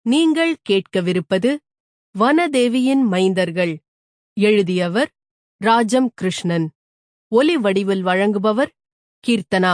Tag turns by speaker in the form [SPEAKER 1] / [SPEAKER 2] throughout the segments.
[SPEAKER 1] நீங்கள் கேட்கவிருப்பது வனதேவியின் மைந்தர்கள் எழுதியவர் ராஜம் கிருஷ்ணன் ஒலி வடிவில் வழங்குபவர் கீர்த்தனா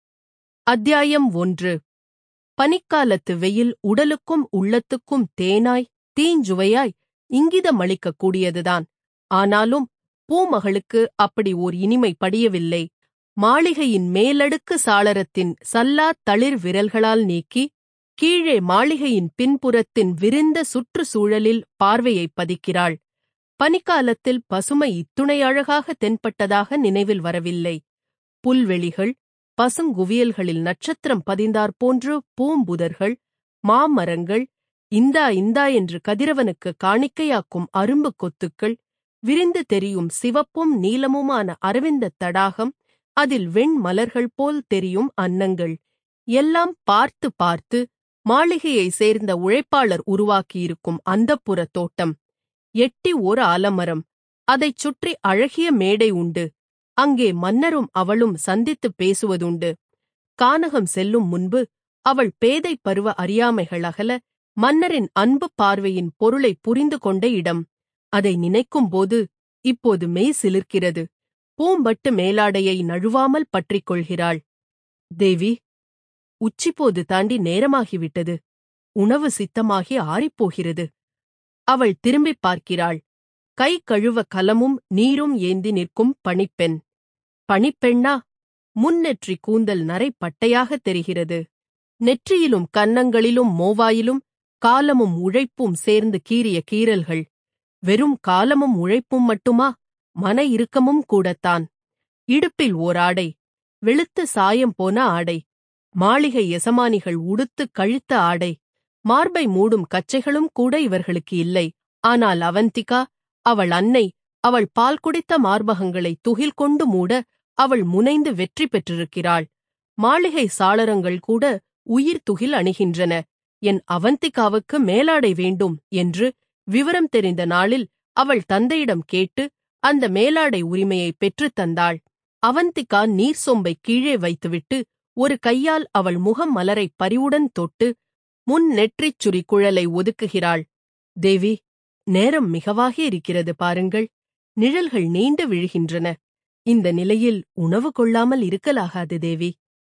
[SPEAKER 1] அத்தியாயம் ஒன்று பனிக்காலத்து வெயில் உடலுக்கும் உள்ளத்துக்கும் தேனாய் தீஞ்சுவையாய் இங்கிதமளிக்கக் கூடியதுதான் ஆனாலும் பூமகளுக்கு அப்படி ஓர் இனிமை படியவில்லை மாளிகையின் மேலடுக்கு சாளரத்தின் சல்லா தளிர் விரல்களால் நீக்கி கீழே மாளிகையின் பின்புறத்தின் விரிந்த சுற்றுச்சூழலில் பார்வையைப் பதிக்கிறாள் பனிக்காலத்தில் பசுமை இத்துணை அழகாக தென்பட்டதாக நினைவில் வரவில்லை புல்வெளிகள் பசுங்குவியல்களில் நட்சத்திரம் பதிந்தாற்போன்று பூம்புதர்கள் மாமரங்கள் இந்தா இந்தா என்று கதிரவனுக்கு காணிக்கையாக்கும் அரும்பு கொத்துக்கள் விரிந்து தெரியும் சிவப்பும் நீலமுமான அரவிந்த தடாகம் அதில் வெண் மலர்கள் போல் தெரியும் அன்னங்கள் எல்லாம் பார்த்து பார்த்து மாளிகையை சேர்ந்த உழைப்பாளர் உருவாக்கியிருக்கும் அந்தப்புற தோட்டம் எட்டி ஓர் ஆலமரம் அதைச் சுற்றி அழகிய மேடை உண்டு அங்கே மன்னரும் அவளும் சந்தித்துப் பேசுவதுண்டு கானகம் செல்லும் முன்பு அவள் பேதை பருவ அறியாமைகள் அகல மன்னரின் அன்பு பார்வையின் பொருளை புரிந்து கொண்ட இடம் அதை நினைக்கும்போது இப்போது மெய் சிலிர்க்கிறது பூம்பட்டு மேலாடையை நழுவாமல் பற்றிக் கொள்கிறாள் தேவி உச்சிப்போது தாண்டி நேரமாகிவிட்டது உணவு சித்தமாகி ஆறிப்போகிறது அவள் திரும்பிப் பார்க்கிறாள் கை கழுவ கலமும் நீரும் ஏந்தி நிற்கும் பணிப்பெண் பணிப்பெண்ணா முன்னெற்றி கூந்தல் நரை பட்டையாகத் தெரிகிறது நெற்றியிலும் கன்னங்களிலும் மோவாயிலும் காலமும் உழைப்பும் சேர்ந்து கீறிய கீறல்கள் வெறும் காலமும் உழைப்பும் மட்டுமா மன இறுக்கமும் கூடத்தான் இடுப்பில் ஓர் ஆடை வெளுத்து சாயம் போன ஆடை மாளிகை எசமானிகள் உடுத்து கழுத்த ஆடை மார்பை மூடும் கச்சைகளும் கூட இவர்களுக்கு இல்லை ஆனால் அவந்திகா அவள் அன்னை அவள் பால் குடித்த மார்பகங்களை துகில் கொண்டு மூட அவள் முனைந்து வெற்றி பெற்றிருக்கிறாள் மாளிகை சாளரங்கள் கூட உயிர் துகில் அணிகின்றன என் அவந்திகாவுக்கு மேலாடை வேண்டும் என்று விவரம் தெரிந்த நாளில் அவள் தந்தையிடம் கேட்டு அந்த மேலாடை உரிமையை பெற்றுத் தந்தாள் அவந்திகா நீர் சொம்பை கீழே வைத்துவிட்டு ஒரு கையால் அவள் முகம் மலரை பரிவுடன் தொட்டு முன் நெற்றிச் சுரி குழலை ஒதுக்குகிறாள் தேவி நேரம் மிகவாக இருக்கிறது பாருங்கள் நிழல்கள் நீண்டு விழுகின்றன இந்த நிலையில் உணவு கொள்ளாமல் இருக்கலாகாது தேவி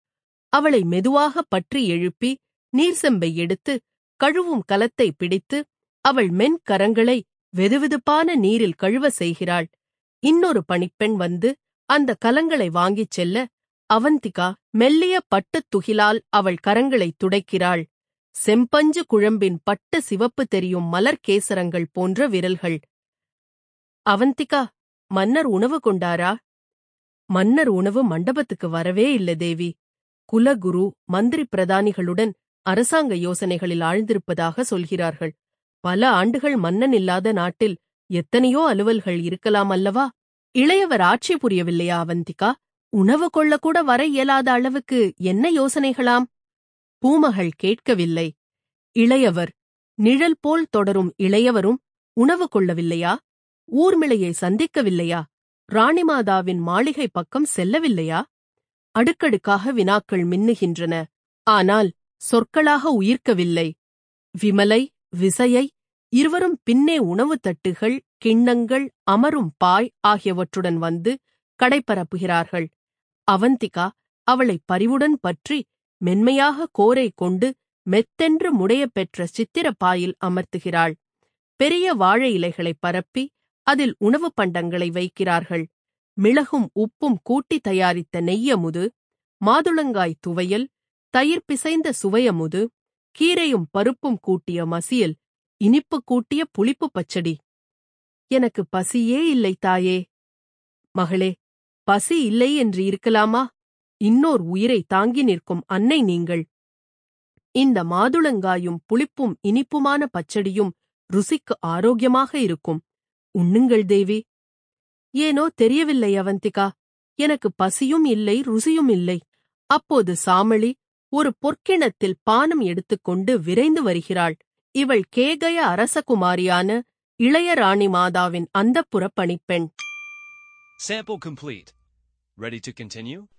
[SPEAKER 1] அவளை மெதுவாக பற்றி எழுப்பி நீர் செம்பை எடுத்து கழுவும் கலத்தை பிடித்து அவள் மென் கரங்களை வெதுவெதுப்பான நீரில் கழுவ செய்கிறாள் இன்னொரு பணிப்பெண் வந்து அந்த கலங்களை வாங்கிச் செல்ல அவந்திகா மெல்லிய பட்டுத் துகிலால் அவள் கரங்களை துடைக்கிறாள் செம்பஞ்சு குழம்பின் பட்டு சிவப்பு தெரியும் மலர் கேசரங்கள் போன்ற விரல்கள் அவந்திகா மன்னர் உணவு கொண்டாரா மன்னர் உணவு மண்டபத்துக்கு வரவே இல்ல தேவி குலகுரு மந்திரி பிரதானிகளுடன் அரசாங்க யோசனைகளில் ஆழ்ந்திருப்பதாக சொல்கிறார்கள் பல ஆண்டுகள் மன்னன் இல்லாத நாட்டில் எத்தனையோ அலுவல்கள் இருக்கலாம் அல்லவா இளையவர் ஆட்சி புரியவில்லையா அவந்திகா உணவு கொள்ளக்கூட வர இயலாத அளவுக்கு என்ன யோசனைகளாம் பூமகள் கேட்கவில்லை இளையவர் நிழல் போல் தொடரும் இளையவரும் உணவு கொள்ளவில்லையா ஊர்மிளையை சந்திக்கவில்லையா ராணிமாதாவின் மாளிகை பக்கம் செல்லவில்லையா அடுக்கடுக்காக வினாக்கள் மின்னுகின்றன ஆனால் சொற்களாக உயிர்க்கவில்லை விமலை விசையை இருவரும் பின்னே உணவு தட்டுகள் கிண்ணங்கள் அமரும் பாய் ஆகியவற்றுடன் வந்து கடைப்பரப்புகிறார்கள் அவந்திகா அவளை பரிவுடன் பற்றி மென்மையாக கோரை கொண்டு மெத்தென்று முடைய பெற்ற சித்திரப்பாயில் அமர்த்துகிறாள் பெரிய வாழை இலைகளை பரப்பி அதில் உணவுப் பண்டங்களை வைக்கிறார்கள் மிளகும் உப்பும் கூட்டி தயாரித்த நெய்யமுது மாதுளங்காய் துவையல் தயிர் பிசைந்த சுவையமுது கீரையும் பருப்பும் கூட்டிய மசியல் இனிப்பு கூட்டிய புளிப்பு பச்சடி எனக்கு பசியே இல்லை தாயே மகளே பசி இல்லை என்று இருக்கலாமா இன்னோர் உயிரை தாங்கி நிற்கும் அன்னை நீங்கள் இந்த மாதுளங்காயும் புளிப்பும் இனிப்புமான பச்சடியும் ருசிக்கு ஆரோக்கியமாக இருக்கும் உண்ணுங்கள் தேவி ஏனோ தெரியவில்லை அவந்திகா எனக்கு பசியும் இல்லை ருசியும் இல்லை அப்போது சாமளி ஒரு பொற்கிணத்தில் பானம் எடுத்துக்கொண்டு விரைந்து வருகிறாள் இவள் கேகய அரசகுமாரியான இளையராணி மாதாவின் அந்தப்புற பணிப்பெண்
[SPEAKER 2] Sample complete. Ready to continue?